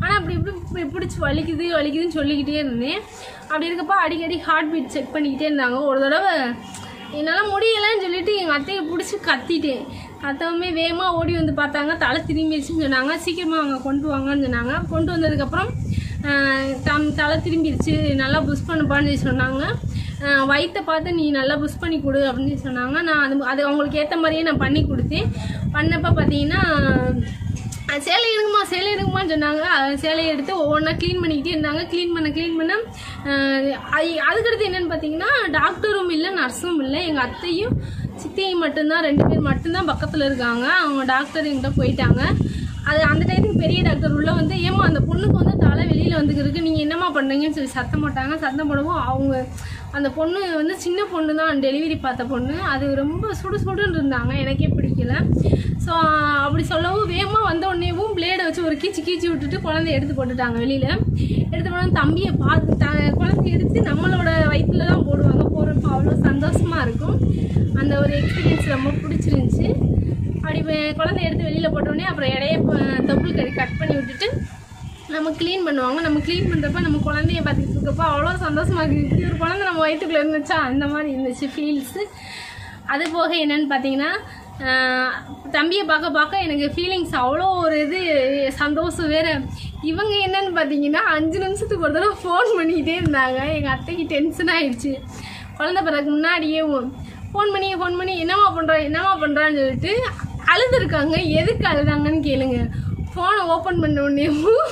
ஆனால் அப்படி இப்படி இப்படி பிடிச்சி வலிக்குது வலிக்குதுன்னு சொல்லிக்கிட்டே இருந்தேன் அப்படி இருக்கப்போ அடிக்கடி ஹார்ட் பீட் செக் பண்ணிக்கிட்டே இருந்தாங்க ஒரு தடவை என்னால் முடியலைன்னு சொல்லிட்டு எங்கள் அத்தையை பிடிச்சி கத்திட்டேன் கத்தவுமே வேகமாக ஓடி வந்து பார்த்தாங்க தலை திரும்பிடுச்சுன்னு சொன்னாங்க சீக்கிரமாக அவங்க கொண்டு வாங்கன்னு சொன்னாங்க கொண்டு வந்ததுக்கப்புறம் ஆஹ், தம் தலை திரும்பிடுச்சு நல்லா புஷ் பண்ணுப்பான்னு சொல்லி சொன்னாங்க ஆஹ், வயித்தை பார்த்து நீ நல்லா புஷ் பண்ணி கொடு அப்படின்னு சொல்லி சொன்னாங்க நான் அது அது அவங்களுக்கு ஏற்ற மாதிரியே நான் பண்ணி கொடுத்தேன் பண்ணப்போ பார்த்தீங்கன்னா அஹ் சேலை எடுக்குமா சேலை எடுக்குமான்னு சொன்னாங்க அது சேலையை எடுத்து ஒவ்வொன்றா க்ளீன் பண்ணிக்கிட்டே இருந்தாங்க க்ளீன் பண்ண க்ளீன் பண்ண அஹ் அது- அதுக்கடுத்து என்னன்னு பார்த்தீங்கன்னா டாக்டரும் இல்லை நர்ஸும் இல்லை எங்கள் அத்தையும் சித்தியும் மட்டும்தான் ரெண்டு பேர் மட்டும்தான் பக்கத்தில் இருக்காங்க அவங்க டாக்டர் எங்கிட்ட போயிட்டாங்க அது அந்த டைத்துக்கு பெரிய டாக்டர் உள்ள வந்து ஏமா அந்த பொண்ணுக்கு வந்து தலை வெளியில் வந்துக்கிறதுக்கு நீங்கள் என்னம்மா பண்ணுறீங்கன்னு சொல்லி சத்தம் போட்டாங்க சத்தம் போடவும் அவங்க அந்த பொண்ணு வந்து சின்ன பொண்ணு தான் டெலிவரி பார்த்த பொண்ணு அது ரொம்ப சுடு சுடுன்னு இருந்தாங்க எனக்கே பிடிக்கல ஸோ அப்படி சொல்லவும் வேகமாக வந்த உடனேவும் பிளேடை வச்சு ஒரு கீச்சு கீச்சு விட்டுட்டு குழந்தைய எடுத்து போட்டுட்டாங்க வெளியில் எடுத்து போனால் தம்பியை பார்த்து த குழந்தைய எடுத்து நம்மளோட வயிற்றுல தான் போடுவாங்க போடுறப்ப அவ்வளோ சந்தோஷமாக இருக்கும் அந்த ஒரு எக்ஸ்பீரியன்ஸ் ரொம்ப பிடிச்சிருந்துச்சி அப்படி வே- குழந்தைய எடுத்து வெளியில் போட்டோடனே அப்புறம் இடைய தொப்புள் கறி கட் பண்ணி விட்டுட்டு நம்ம க்ளீன் பண்ணுவாங்க நம்ம க்ளீன் பண்ணுறப்ப நம்ம குழந்தைய பார்த்துட்டு இருக்கப்ப அவ்வளோ சந்தோஷமா இருக்கு இப்படி ஒரு குழந்தை நம்ம வயிற்றுக்குள்ள இருந்துச்சா அந்த மாதிரி இருந்துச்சு ஃபீல்ஸு அது போக என்னன்னு பார்த்தீங்கன்னா ஆஹ், தம்பியை பார்க்க பார்க்க எனக்கு ஃபீலிங்ஸ் அவ்வளோ ஒரு இது சந்தோஷம் வேற இவங்க என்னன்னு பார்த்தீங்கன்னா அஞ்சு நிமிஷத்துக்கு ஒரு தடவை ஃபோன் பண்ணிக்கிட்டே இருந்தாங்க எங்கள் அத்தைக்கு டென்ஷன் ஆயிடுச்சு குழந்தை பிறகு முன்னாடியே ஃபோன் பண்ணி ஃபோன் பண்ணி என்னம்மா பண்ணுற என்னம்மா பண்ணுறான்னு சொல்லிட்டு அழுதுருக்காங்க எதுக்கு அழுதாங்கன்னு கேளுங்க ஃபோனை ஓப்பன் பண்ண உடனே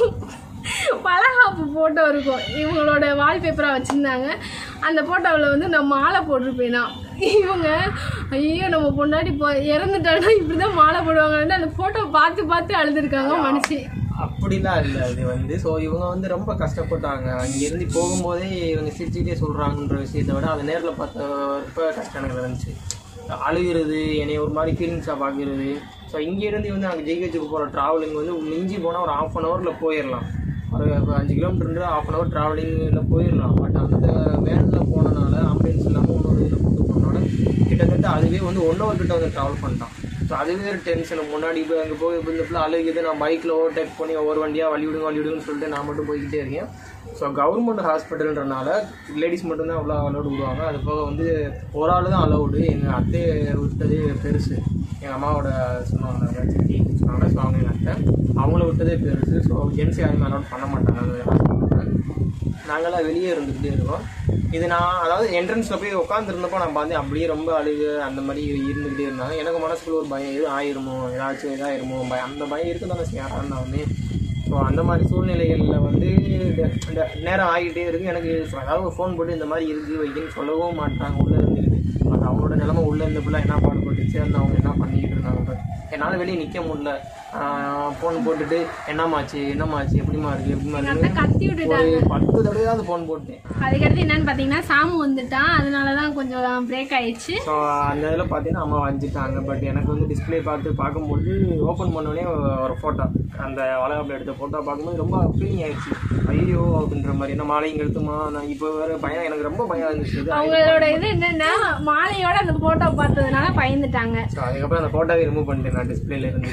பலகாப்பு ஃபோட்டோ இருக்கும் இவங்களோட வால்பேப்பராக வச்சுருந்தாங்க அந்த ஃபோட்டோவில் வந்து நான் மாலை போட்டிருப்பேனா இவங்க ஐயோ நம்ம பொண்டாட்டி போ இறந்துட்டாங்கன்னா இப்படி தான் மாலை போடுவாங்கன்னு அந்த ஃபோட்டோ பார்த்து பார்த்து அழுதுருக்காங்க மனுஷி அப்படிலாம் இல்லை அது வந்து ஸோ இவங்க வந்து ரொம்ப கஷ்டப்பட்டாங்க அங்கேருந்து போகும்போதே இவங்க சிரிச்சுக்கிட்டே சொல்கிறாங்கன்ற விஷயத்தை விட அது நேரில் பார்த்தப்ப கஷ்டம் எனக்கு இருந்துச்சு அழுகிறது என்னை ஒரு மாதிரி ஃபீலிங்ஸாக பார்க்குறது ஸோ இங்கேருந்து வந்து அங்கே ஜிஹெச்சுக்கு போகிற ட்ராவலிங் வந்து மிஞ்சி போனால் ஒரு ஆஃப் அன் ஹவரில் போயிடலாம் ஒரு இப்ப அஞ்சு கிலோமீட்டர் ஆஃப் அன் ஹவர் ட்ராவலிங்கில் போயிடலாம் பட் அந்த வேனில் போனனால ஆம்புலன்ஸ் இல்லாமல் இன்னொரு இதில் கூட்டு போனனால கிட்டத்தட்ட அதுவே வந்து ஒன் ஹவர் கிட்ட வந்து ட்ராவல் பண்ணிட்டான் ஸோ அதுவே ஒரு டென்ஷன் முன்னாடி இப்போ அங்கே போய் இப்போ இந்த பிள்ளை அழுகுது நான் பைக்கில் ஓவர்டேக் பண்ணி ஒவ்வொரு வண்டியாக வழி விடுங்க வழி விடுங்கன்னு சொல்லிட்டு நான் மட்டும் போய்கிட்டே இருக்கேன் ஸோ கவர்மெண்ட் ஹாஸ்பிட்டல்ன்றனால லேடிஸ் மட்டும்தான் அவ்வளோ அலோடு விடுவாங்க அது போக வந்து ஒரு ஆள் தான் அலோடு எங்கள் அத்தையை விட்டதே பெருசு எங்கள் அம்மாவோட சொன்னாங்க சித்தி சொன்னாங்க ஸோ அவங்க எங்கள் அத்தை அவங்கள விட்டதே பெருசு ஸோ ஜென்ஸ் யாருமே அலோட் பண்ண மாட்டாங்க அந்த ஹாஸ்பிட்டலில் நாங்களாம் வெளியே இருந்துக்கிட்டே இருக்கோம் இது நான் அதாவது என்ட்ரன்ஸில் போய் உட்காந்துருந்தப்போ நான் பார்த்து அப்படியே ரொம்ப அழுகு அந்த மாதிரி இருந்துக்கிட்டே இருந்தாங்க எனக்கு மனசுக்குள்ள ஒரு பயம் எதுவும் ஆயிருமோ ஏதாச்சும் இதாயிருமோ பயம் அந்த பயம் இருக்கு தானே யாராக இருந்தாலுமே ஸோ அந்த மாதிரி சூழ்நிலைகளில் வந்து இந்த- இந்த நேரம் ஆகிட்டே இருக்கு எனக்கு அதாவது ஃபோன் போட்டு இந்த மாதிரி இருக்கு வைக்கன்னு சொல்லவும் மாட்டாங்க உள்ளே இருந்துக்கிட்டு அது அவங்களோட நிலைமை உள்ளே இருந்த பிள்ளை என்ன பாடுபட்டுச்சு அந்த அவங்க என்ன பண்ணிக்கிட்டு இருந்தாங்க என்னால் வெளியே நிற்க முடியல ஃபோன் போட்டுட்டு என்னம்மாச்சு என்னம்மாச்சு எப்படிம்மா இருக்கு எப்படிமா அத்தை இருக்கு கத்தி விட்டுட்டாங்க ஒரு பத்து தடவையாவது ஃபோன் போட்டேன் அதுக்கடுத்து என்னன்னு பார்த்தீங்கன்னா சாமு வந்துட்டான் அதனால தான் கொஞ்சம் பிரேக் ஆயிடுச்சு ஸோ அந்த இதில் பார்த்தீங்கன்னா அம்மா வஞ்சிட்டாங்க பட் எனக்கு வந்து டிஸ்ப்ளே பார்த்து பார்க்கும்போது ஓப்பன் பண்ணோடனே ஒரு ஃபோட்டோ அந்த வளகாப்பில் எடுத்த ஃபோட்டோ பார்க்கும்போது ரொம்ப ஃபீலிங் ஆயிடுச்சு ஐயோ அப்படின்ற மாதிரி என்ன மாலையும் எடுத்துமா நான் இப்போ வேறு பயம் எனக்கு ரொம்ப பயம் இருந்துச்சு இது அவங்களோட இது என்னன்னா மாலையோட அந்த போட்டோ பார்த்ததுனால பயந்துட்டாங்க ஸோ அதுக்கப்புறம் அந்த ஃபோட்டோவை ரிமூவ் பண்ணிட்டேன் நான் டிஸ்பிளேல இருந்து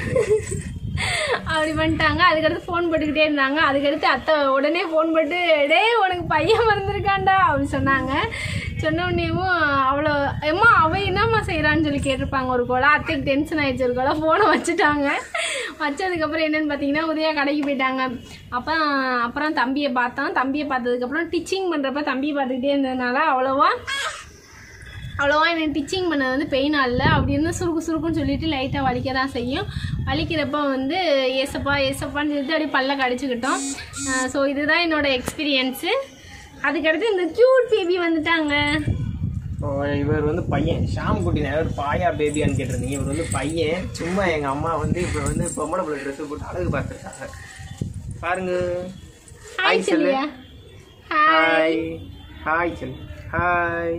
அப்படி பண்ணிட்டாங்க அதுக்கடுத்து ஃபோன் போட்டுக்கிட்டே இருந்தாங்க அதுக்கடுத்து அத்தை உடனே ஃபோன் போட்டு டேய் உனக்கு பையன் வந்திருக்காண்டா அப்படின்னு சொன்னாங்க சொன்ன உடனேவும் அவ்வளோ அம்மா அவ என்னம்மா செய்கிறான்னு சொல்லி கேட்டிருப்பாங்க ஒரு கோலா அத்தைக்கு டென்ஷன் ஆயிடுச்சு ஒரு கோலா ஃபோனை வச்சுட்டாங்க வச்சதுக்கப்புறம் என்னன்னு பார்த்தீங்கன்னா உதயா கடைக்கு போயிட்டாங்க அப்போ அப்புறம் தம்பியை பார்த்தான் தம்பியை பார்த்ததுக்கப்புறம் டிச்சிங் பண்ணுறப்ப தம்பியை பார்த்துக்கிட்டே இருந்ததுனால அவ்வளோவா அவ்வளோவா எனக்கு டிச்சிங் பண்ணது வந்து பெயின் ஆகல அப்படி இருந்து சுருக்கு சுருக்குன்னு சொல்லிட்டு லைட்டாக வலிக்க தான் செய்யும் வலிக்கிறப்ப வந்து ஏசப்பா ஏசப்பான்னு சொல்லிட்டு அப்படியே பல்ல கடிச்சுக்கிட்டோம் ஸோ இதுதான் என்னோட எக்ஸ்பீரியன்ஸு அதுக்கடுத்து இந்த க்யூட் பேபி வந்துட்டாங்க ஸோ இவர் வந்து பையன் ஷாம் குட்டி நான் ஒரு பாயா பேபியான்னு கேட்டிருந்தீங்க இவர் வந்து பையன் சும்மா எங்கள் அம்மா வந்து இப்போ வந்து பொம்பளை பிள்ளை ட்ரெஸ் போட்டு அழகு பார்த்துருக்காங்க பாருங்க ஹாய் சொல்லு சொல்லியா ஹாய் ஹாய் ஹாய் சொல்லு ஹாய்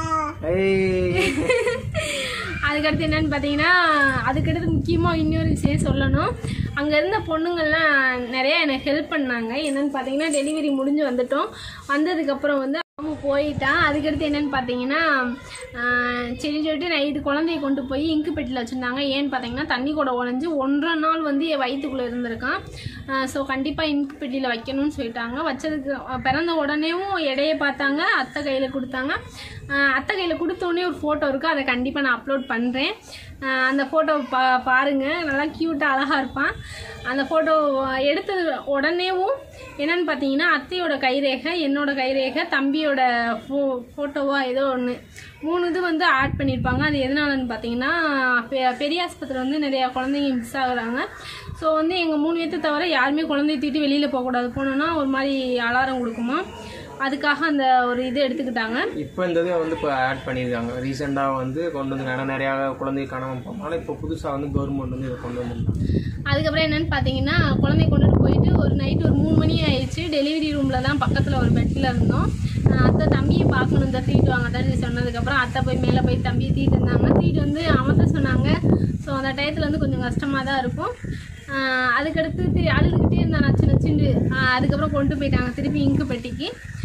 ஏய் அதுக்கடுத்து என்னன்னு பார்த்தீங்கன்னா அதுக்கடுத்து முக்கியமாக இன்னொரு விஷயம் சொல்லணும் அங்கே இருந்த பொண்ணுங்கள்லாம் நிறைய எனக்கு ஹெல்ப் பண்ணாங்க என்னன்னு பார்த்தீங்கன்னா டெலிவரி முடிஞ்சு வந்துட்டோம் வந்ததுக்கப்புறம் வந்து அவங்க போயிட்டான் அதுக்கடுத்து என்னன்னு பார்த்தீங்கன்னா ஆஹ், சரின்னு சொல்லிட்டு நைட்டு குழந்தைய கொண்டு போய் இங்கு பெட்டியில் வச்சுருந்தாங்க ஏன்னு பார்த்தீங்கன்னா தண்ணி கூட உடஞ்சி ஒன்றரை நாள் வந்து என் வயிற்றுக்குள்ளே இருந்திருக்கான் ஸோ கண்டிப்பாக இங்கு பெட்டியில் வைக்கணும்னு சொல்லிட்டாங்க வச்சதுக்கு அஹ், பிறந்த உடனேவும் எடையை பார்த்தாங்க அத்தை கையில் கொடுத்தாங்க ஆஹ், அத்தை கையில் கொடுத்தோடனே ஒரு ஃபோட்டோ இருக்குது அதை கண்டிப்பாக நான் அப்லோட் பண்ணுறேன் அந்த ஃபோட்டோ பா பாருங்கள் நல்லா க்யூட்டாக அழகாக இருப்பான் அந்த ஃபோட்டோ எடுத்தது உடனேவும் என்னன்னு பார்த்தீங்கன்னா அத்தையோட கைரேகை என்னோட கைரேகை தம்பியோட ஃபோ ஃபோட்டோவா ஏதோ ஒன்று மூணு இது வந்து ஆட் பண்ணியிருப்பாங்க அது எதனாலன்னு பார்த்தீங்கன்னா பெ- பெரிய ஆஸ்பத்திரியில் வந்து நிறையா குழந்தைங்க மிஸ் ஆகுறாங்க ஸோ வந்து எங்கள் மூணு பேர்த்து தவிர யாருமே குழந்தைய தூக்கிட்டு வெளியில் போகக்கூடாது போனோன்னா ஒரு மாதிரி அலாரம் கொடுக்குமா அதுக்காக அந்த ஒரு இது எடுத்துக்கிட்டாங்க இப்போ இந்த இதை வந்து இப்போ ஆட் பண்ணியிருக்காங்க ரீசெண்டாக வந்து கொண்டு வந்து நிறைய நிறையா குழந்தை காணாமல் போனாலும் இப்போ புதுசாக வந்து கவர்மெண்ட் வந்து இதை கொண்டு வந்துருக்காங்க அதுக்கப்புறம் என்னன்னு பார்த்தீங்கன்னா குழந்தைய கொண்டுட்டு போயிட்டு ஒரு நைட் ஒரு மூணு மணி ஆயிடுச்சு டெலிவரி ரூமில் தான் பக்கத்தில் ஒரு பெட்டில் இருந்தோம் ஆஹ் அத்தை தம்பியை பார்க்கணும் இந்த தீட்டு வாங்க தான் சொன்னதுக்கப்புறம் அத்தை போய் மேலே போய் தம்பியை தீட்டு இருந்தாங்க தீட்டு வந்து அமர்த்த சொன்னாங்க ஸோ அந்த டயத்தில் வந்து கொஞ்சம் கஷ்டமாக தான் இருக்கும் ஆஹ் அதுக்கடுத்து திரு அழுதுகிட்டே இருந்தான் நச்சு நச்சுண்டு ஆஹ் அதுக்கப்புறம் கொண்டு போயிட்டாங்க திருப்பி இங்கு பெட்டிக்கு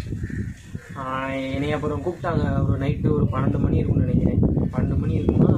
ஆஹ் என்னை அப்புறம் கூப்பிட்டாங்க ஒரு நைட்டு ஒரு பன்னெண்டு மணி இருக்கும்னு நினைக்கிறேன் பன்னெண்டு மணி இருக்குமா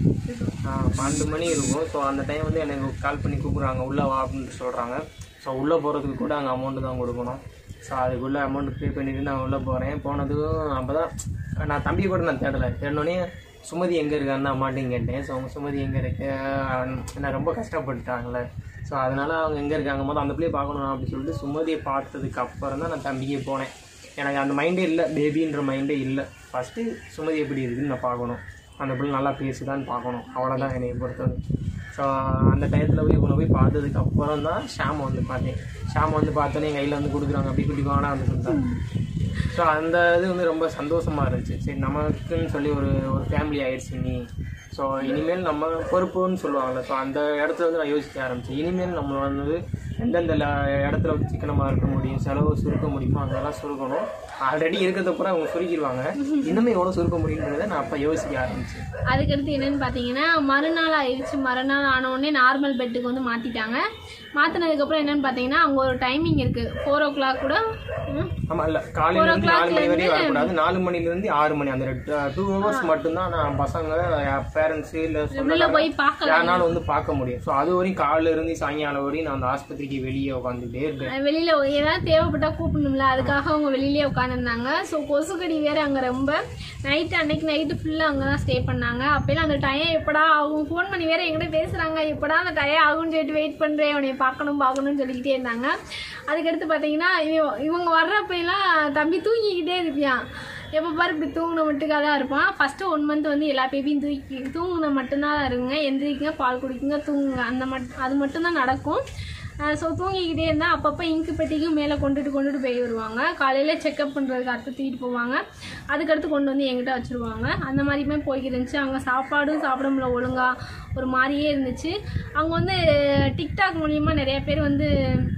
ஆஹ் பன்னெண்டு மணி இருக்கும் ஸோ அந்த டைம் வந்து எனக்கு கால் பண்ணி கூப்பிட்றாங்க உள்ளே வா அப்படின்னு சொல்கிறாங்க ஸோ உள்ளே போகிறதுக்கு கூட அங்கே அமௌண்ட்டு தான் கொடுக்கணும் ஸோ அதுக்குள்ளே அமௌண்ட் பே பண்ணிட்டு நான் உள்ளே போகிறேன் போனதும் அப்போ தான் நான் தம்பி கூட நான் தேடலை தேடினோடனே சுமதி எங்கே இருக்கான்னு அம்மாட்டையும் கேட்டேன் ஸோ அவங்க சுமதி எங்கே இருக்கு ஆஹ் நான் ரொம்ப கஷ்டப்பட்டுட்டாங்களே ஸோ அதனால் அவங்க எங்கே இருக்காங்க போது அந்த பிள்ளையை பார்க்கணும் அப்படி சொல்லிட்டு சுமதியை பார்த்ததுக்கு அப்புறம் தான் நான் தம்பிக்கே போனேன் எனக்கு அந்த மைண்டே இல்லை பேபின்ற மைண்டே இல்லை ஃபஸ்ட்டு சுமதி எப்படி இருக்குன்னு நான் பார்க்கணும் அந்த பிள்ளை நல்லா பேசுதான்னு பார்க்கணும் அவ்வளோதான் என்னை பொறுத்தது ஸோ அந்த டயத்தில் போய் இவனை போய் பார்த்ததுக்கு அப்புறம் தான் ஷாம் வந்து பார்த்தேன் ஷாம் வந்து பார்த்தோன்னே என் கையில் வந்து கொடுக்குறாங்க அப்படி குட்டி வானா வந்து கொடுத்தாங்க ஸோ அந்த இது வந்து ரொம்ப சந்தோஷமாக இருந்துச்சு சரி நமக்குன்னு சொல்லி ஒரு ஒரு ஃபேமிலி ஆயிடுச்சு நீ ஸோ இனிமேல் நம்ம பொறுப்புன்னு சொல்லுவாங்கள்ல ஸோ அந்த இடத்துல வந்து நான் யோசிக்க ஆரம்பிச்சேன் இனிமேல் நம்ம வந்து எந்தெந்த ல- இடத்துல வந்து சிக்கனமாக இருக்க முடியும் செலவு சுருக்க முடியுமோ அங்கெல்லாம் சுருக்கணும் ஆல்ரெடி இருக்கிறத பூரா அவங்க சுருக்கிடுவாங்க இன்னுமே எவ்வளோ சுருக்க முடியுன்றதை நான் அப்போ யோசிக்க ஆரம்பிச்சேன் அதுக்கடுத்து என்னன்னு பார்த்தீங்கன்னா மறுநாள் ஆயிடுச்சு மறுநாள் ஆன உடனே நார்மல் பெட்டுக்கு வந்து மாற்றிட்டாங்க மாற்றினதுக்கப்புறம் என்னன்னு பார்த்தீங்கன்னா அவங்க ஒரு டைமிங் இருக்குது ஃபோர் ஓ கிளாக் கூட ம், ஆமாம் இல்லை காலையில இருந்து நாலு மணி வரையும் வரக்கூடாது நாலு மணிலேருந்து ஆறு மணி அந்த டூ ஹவர்ஸ் மட்டும்தான் நான் பசங்க பேரண்ட்ஸு இல்லை உள்ள சொந்தக்காரங்க போய் பார்க்கலாம் யாருனாலும் வந்து பார்க்க முடியும் ஸோ அது வரையும் காலையில இருந்து சாயங்காலம் வரையும் நான் அந்த ஆஸ்பத்திரிக்கு வெளியே உட்காந்துட்டே இருக்கேன் வெளியில ஏதாவது தேவைப்பட்டா கூப்பிடணும்ல அதுக்காக அவங்க வெளியிலே உட்காந்துருந்தாங்க ஸோ கொசுக்கடி வேற அங்க ரொம்ப நைட்டு அன்னைக்கு நைட்டு ஃபுல்லாக அங்கே தான் ஸ்டே பண்ணாங்க அப்போலாம் அந்த டயம் எப்படா ஆகும் ஃபோன் பண்ணி வேற என்கிட்ட பேசுறாங்க எப்படா அந்த டயம் ஆகும்னு சொல்லிட்டு வெயிட் பண்றேன் உன்னை பார்க்கணும் பார்க்கணும்னு சொல்லிக்கிட்டே இருந்தாங்க அதுக்கடுத்து பார்த்தீங்கன்னா இவ- இவங்க வர்றப்பெல்லாம் தம்பி தூங்கிக்கிட்டே இருப்பியான் எப்போ பாரு இப்படி தூங்கின மட்டுக்காக தான் இருப்பான் ஃபஸ்ட்டு ஒன் மந்த் வந்து எல்லா பேபியும் தூக்கி தூங்குன மட்டும்தான் இருங்க எந்திரிக்குங்க பால் குடிக்குங்க தூங்குங்க அந்த மட் அது மட்டும்தான் நடக்கும் ஸோ தூங்கிக்கிட்டே இருந்தால் அப்பப்போ இங்கு பெட்டிக்கும் மேலே கொண்டுட்டு கொண்டுட்டு போய் வருவாங்க காலையில் செக்அப் பண்ணுறதுக்கு அடுத்து தூக்கிட்டு போவாங்க அதுக்கடுத்து கொண்டு வந்து எங்கிட்ட வச்சுருவாங்க அந்த மாதிரியுமே போய்க்கிட்டு இருந்துச்சு அவங்க சாப்பாடும் சாப்பிட முடியல ஒழுங்கா ஒரு மாதிரியே இருந்துச்சு அவங்க வந்து டிக்டாக் மூலியமாக நிறைய பேர் வந்து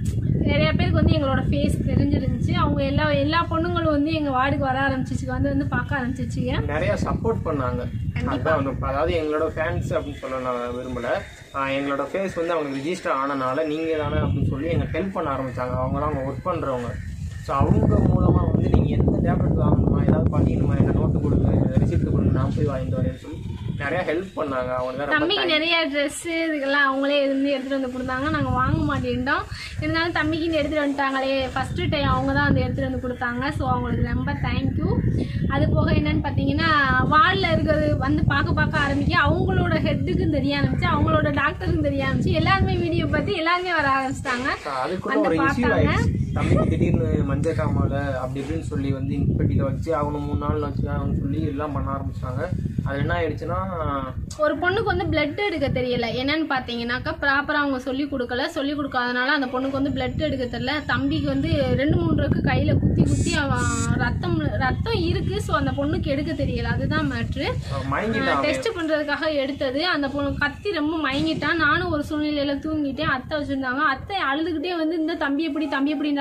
நிறைய பேருக்கு வந்து எங்களோட ஃபேஸ் தெரிஞ்சிருந்துச்சு அவங்க எல்லா எல்லா பொண்ணுங்களும் வந்து எங்கள் வார்டுக்கு வர ஆரம்பிச்சிச்சு வந்து வந்து பார்க்க ஆரம்பிச்சிச்சுங்க நிறைய சப்போர்ட் பண்ணாங்க அதான் வந்து அதாவது எங்களோட ஃபேன்ஸ் அப்படின்னு சொல்ல நான் விரும்பல ஆஹ் எங்களோட ஃபேஸ் வந்து அவங்களுக்கு ரிஜிஸ்டர் ஆனனால நீங்கள் தானே அப்படின்னு சொல்லி எங்களுக்கு ஹெல்ப் பண்ண ஆரம்பிச்சாங்க அவங்களாம் அவங்க ஒர்க் பண்ணுறவங்க ஸோ அவங்க மூலமாக வந்து நீங்கள் எந்த டேப்லெட் வாங்கணுமா ஏதாவது பண்ணிக்கணுமா என்ன நோட்டு கொடுங்க ரிசிப்ட் கொடுங்க நான் போய் வாங்கிட்டு வரேன்னு சொல்லி நிறைய ஹெல்ப் பண்ணாங்க அவங்க ரொம்ப தம்பிக்கு நிறைய ட்ரெஸ்ஸு இதுக்கெல்லாம் அவங்களே இருந்து எடுத்துகிட்டு வந்து கொடுத்தாங்க நாங்கள் வாங்க மாட்டேன்ட்டோம் இருந்தாலும் தம்பிக்குன்னு எடுத்துகிட்டு வந்துட்டாங்களே ஃபஸ்ட்டு டைம் அவங்க தான் வந்து எடுத்துகிட்டு வந்து கொடுத்தாங்க ஸோ அவங்களுக்கு ரொம்ப தேங்க்யூ அது போக என்னன்னு பார்த்தீங்கன்னா வாலில் இருக்கிறது வந்து பார்க்க பார்க்க ஆரம்பிக்க அவங்களோட ஹெட்டுக்கும் தெரிய ஆரம்பிச்சு அவங்களோட டாக்டருக்கும் தெரிய ஆரம்பிச்சு எல்லாருமே வீடியோ பார்த்து எல்லாருமே வர ஆரம்பிச்சிட்டாங்க So, அதுக்குள்ள ஒரு இஷ்யூ ஆயிடுச்சு தம்பிக்கு திடீர்னு மஞ்சள் காமால அப்படி இப்படின்னு சொல்லி வந்து இன்பெட்டியில் வச்சு அவனை மூணு நாள் வச்சு அவனு சொல்லி எல்லாம் பண்ண ஆரம்பிச்சிட்டாங்க அது என்ன ஆயிடுச்சுன்னா ஒரு பொண்ணுக்கு வந்து பிளட் எடுக்க தெரியல என்னன்னு பார்த்தீங்கன்னாக்கா ப்ராப்பராக அவங்க சொல்லி கொடுக்கல சொல்லி கொடுக்காதனால அந்த பொண்ணுக்கு வந்து பிளட் எடுக்க தெரியல தம்பிக்கு வந்து ரெண்டு மூணு இருக்கு கையில் குத்தி குத்தி அவன் ரத்தம் ரத்தம் இருக்கு ஸோ அந்த பொண்ணுக்கு எடுக்க தெரியல அதுதான் மேட்ரு மயங்கிட்டான் டெஸ்ட் பண்ணுறதுக்காக எடுத்தது அந்த பொண்ணு கத்தி ரொம்ப மயங்கிட்டான் நானும் ஒரு சூழ்நிலையில தூங்கிட்டேன் அத்தை வச்சுருந்தாங்க அத்தை அழுதுகிட்டே வந்து இந்த தம்பி எப்படி தம்பி எப்படின்றாங்க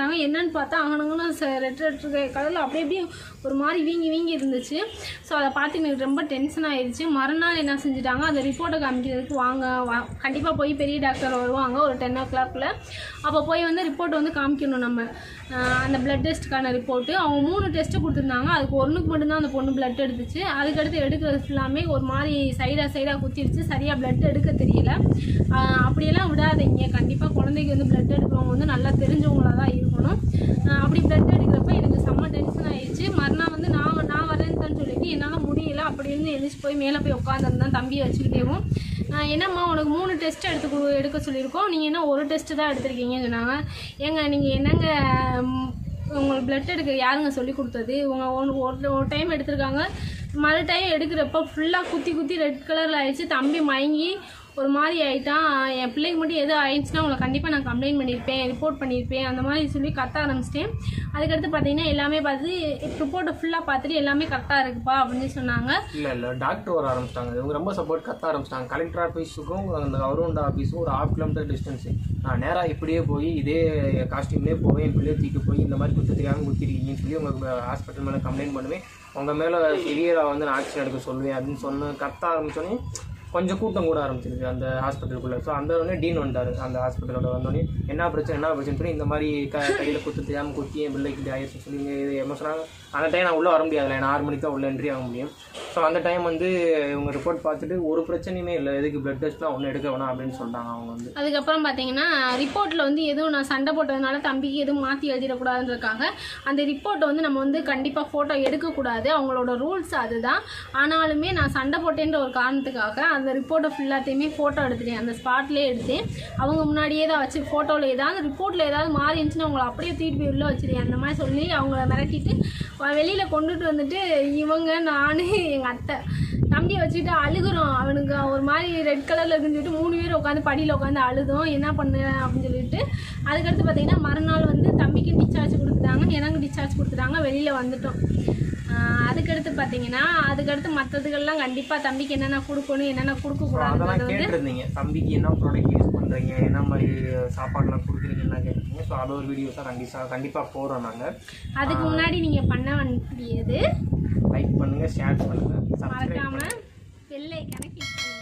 செஞ்சுட்டாங்க என்னன்னு பார்த்தா அங்கனங்களும் ரெட் ரெட் கலரில் அப்படியே அப்படியே ஒரு மாதிரி வீங்கி வீங்கி இருந்துச்சு ஸோ அதை பார்த்து எனக்கு ரொம்ப டென்ஷன் ஆயிடுச்சு மறுநாள் என்ன செஞ்சுட்டாங்க அந்த ரிப்போர்ட்டை காமிக்கிறதுக்கு வாங்க வா கண்டிப்பாக போய் பெரிய டாக்டர் வருவாங்க ஒரு டென் ஓ கிளாக்ல அப்போ போய் வந்து ரிப்போர்ட் வந்து காமிக்கணும் நம்ம ஆஹ் அந்த பிளட் டெஸ்ட்டுக்கான ரிப்போர்ட்டு அவங்க மூணு டெஸ்ட்டு கொடுத்துருந்தாங்க அதுக்கு ஒன்றுக்கு மட்டும்தான் அந்த பொண்ணு பிளட் எடுத்துச்சு அதுக்கடுத்து எடுக்கிறது ஃபுல்லாமே ஒரு மாதிரி சைடாக சைடாக குத்திடுச்சு சரியாக பிளட் எடுக்க தெரியல ஆஹ் அப்படியெல்லாம் விடாதீங்க கண்டிப்பாக குழந்தைக்கு வந்து பிளட் எடுக்கிறவங்க வந்து நல்லா தெரிஞ்சவங்களா தான் இருக்கணும் ஆஹ் அப்படி பிளட் எடுக்கிறப்ப எனக்கு செம்ம டென்ஷன் ஆயிடுச்சு மறுநாள் வந்து நான் நான் வரேன்னு சொல்லிட்டு என்னால் முடியல அப்படின்னு எழுந்திரிச்சு போய் மேலே போய் உட்காந்துருந்தேன் தம்பியை வச்சுக்கிட்டேவும் ஆஹ் என்னம்மா உனக்கு மூணு டெஸ்ட் எடுத்து கொடு- எடுக்க சொல்லியிருக்கோம் நீங்கள் என்ன ஒரு டெஸ்ட்டு தான் எடுத்திருக்கீங்கன்னு சொன்னாங்க ஏங்க நீங்கள் என்னங்க ம், உங்களுக்கு பிளட் எடுக்க யாருங்க சொல்லி கொடுத்தது உங்க ஒரு- ஒரு ஒரு டைம் எடுத்திருக்காங்க மறு டைம் எடுக்கிறப்ப ஃபுல்லாக குத்தி குத்தி ரெட் கலரில் ஆயிடுச்சு தம்பி மயங்கி ஒரு மாதிரி ஆயிட்டான் என் பிள்ளைக்கு மட்டும் எதுவும் ஆயிடுச்சுன்னா உங்களை கண்டிப்பாக நான் கம்ப்ளைண்ட் பண்ணியிருப்பேன் ரிப்போர்ட் பண்ணியிருப்பேன் அந்த மாதிரி சொல்லி கத்த ஆரம்பிச்சிட்டேன் அதுக்கடுத்து பார்த்தீங்கன்னா எல்லாமே பார்த்து ரிப்போர்ட்டை ஃபுல்லாக பார்த்துட்டு எல்லாமே கரெக்டாக இருக்குப்பா அப்படின்னு சொன்னாங்க இல்லை இல்லை டாக்டர் வர ஆரம்பிச்சிட்டாங்க இவங்க ரொம்ப சப்போர்ட் கத்த ஆரம்பிச்சிட்டாங்க கலெக்டர் ஆஃபீஸுக்கும் அந்த கவர்மெண்ட் ஆஃபீஸும் ஒரு ஹாஃப் கிலோமீட்டர் டிஸ்டன்ஸு நான் நேராக இப்படியே போய் இதே காஸ்டியூம்லேயே போவேன் என் பிள்ளைய தூக்கி போய் இந்த மாதிரி குத்து தெரியாமல் குத்திருக்கீங்கன்னு சொல்லி உங்க ஹாஸ்பிட்டல் மேலே கம்ப்ளைண்ட் பண்ணுவேன் உங்கள் மேலே சிவியராக வந்து நான் ஆக்ஷன் எடுக்க சொல்லுவேன் அப்படின்னு சொன்ன கத்த ஆரம்பிச்சோன்னே கொஞ்சம் கூட்டம் கூட ஆரம்பிச்சிருக்கு அந்த ஹாஸ்பிட்டலுக்குள்ளே ஸோ அந்த உடனே டீன் வந்துட்டாரு அந்த ஹாஸ்பிட்டலோட வந்தோடனே என்ன பிரச்சனை என்ன பிரச்சனை சொல்லி இந்த மாதிரி க கையில் குத்து தெரியாமல் குத்தி என் பிள்ளைக்கு இப்படி ஆயிடுச்சு சொல்லி இங்க இது என்ன சொன்னாங்க அந்த டைம் நான் உள்ளே வர முடியாதுல நான் ஆறு மணிக்கு தான் உள்ள என்ட்ரி ஆக முடியும் ஸோ அந்த டைம் வந்து இவங்க ரிப்போர்ட் பார்த்துட்டு ஒரு பிரச்சனையுமே இல்லை எதுக்கு பிளட் டெஸ்ட்லாம் ஒன்றும் எடுக்க வேணாம் அப்படின்னு சொல்லிட்டாங்க அவங்க வந்து அதுக்கப்புறம் பார்த்தீங்கன்னா ரிப்போர்ட்டில் வந்து எதுவும் நான் சண்டை போட்டதுனால தம்பிக்கு எதுவும் மாற்றி எழுதிடக்கூடாதுன்றதுக்காக அந்த ரிப்போர்ட்டை வந்து நம்ம வந்து கண்டிப்பாக ஃபோட்டோ எடுக்கக்கூடாது அவங்களோட ரூல்ஸ் அதுதான் ஆனாலுமே நான் சண்டை போட்டேன்ற ஒரு காரணத்துக்காக அந்த ரிப்போர்ட்டை ஃபுல்லாத்தையுமே ஃபோட்டோ எடுத்துட்டேன் அந்த ஸ்பாட்லேயே எடுத்தேன் அவங்க முன்னாடியே தான் வச்சு ஃபோட்டோவில் ஏதாவது ரிப்போர்ட்டில் ஏதாவது மாறி இருந்துச்சுன்னா அவங்கள அப்படியே தூக்கிட்டு போய் உள்ளே வச்சிருக்கேன் அந்த மாதிரி சொல்லி அவங்கள மிரட்டிட்டு வெளியில் கொண்டுட்டு வந்துட்டு இவங்க நான் எங்கள் அத்தை தம்பியை வச்சுக்கிட்டு அழுகுறோம் அவனுக்கு ஒரு மாதிரி ரெட் கலரில் இருக்குன்னு சொல்லிட்டு மூணு பேர் உட்காந்து படியில் உட்காந்து அழுதோம் என்ன பண்ண அப்படின்னு சொல்லிட்டு அதுக்கடுத்து பார்த்தீங்கன்னா மறுநாள் வந்து தம்பிக்கு டிஸ்சார்ஜ் கொடுத்துட்டாங்க எனக்கு டிஸ்சார்ஜ் கொடுத்துட்டாங்க வெளியில் வந்துட்டோம் ஆஹ் அதுக்கடுத்து பார்த்தீங்கன்னா அதுக்கடுத்து மற்றதுக்கெல்லாம் கண்டிப்பாக தம்பிக்கு என்னென்ன கொடுக்கணும் என்னென்ன ஸோ கொடுக்கக்கூடாதுன்றது அதெல்லாம் வந்து கேட்டிருந்தீங்க தம்பிக்கு என்ன ப்ராடக்ட் யூஸ் பண்ணுறீங்க என்ன மாதிரி சாப்பாடுலாம் கொடுக்குறீங்கன்னா கேட்டிருந்தீங்க ஸோ அது ஒரு வீடியோஸாக கண்டிப்பாக கண்டிப்பாக போடுறோம் நாங்கள் அதுக்கு முன்னாடி நீங்கள் பண்ண வேண்டியது லைக் பண்ணுங்கள் ஷேர் பண்ணுங்கள் சப்ஸ்கிரைப் மறக்காமல் வெள்ளை கணக்கு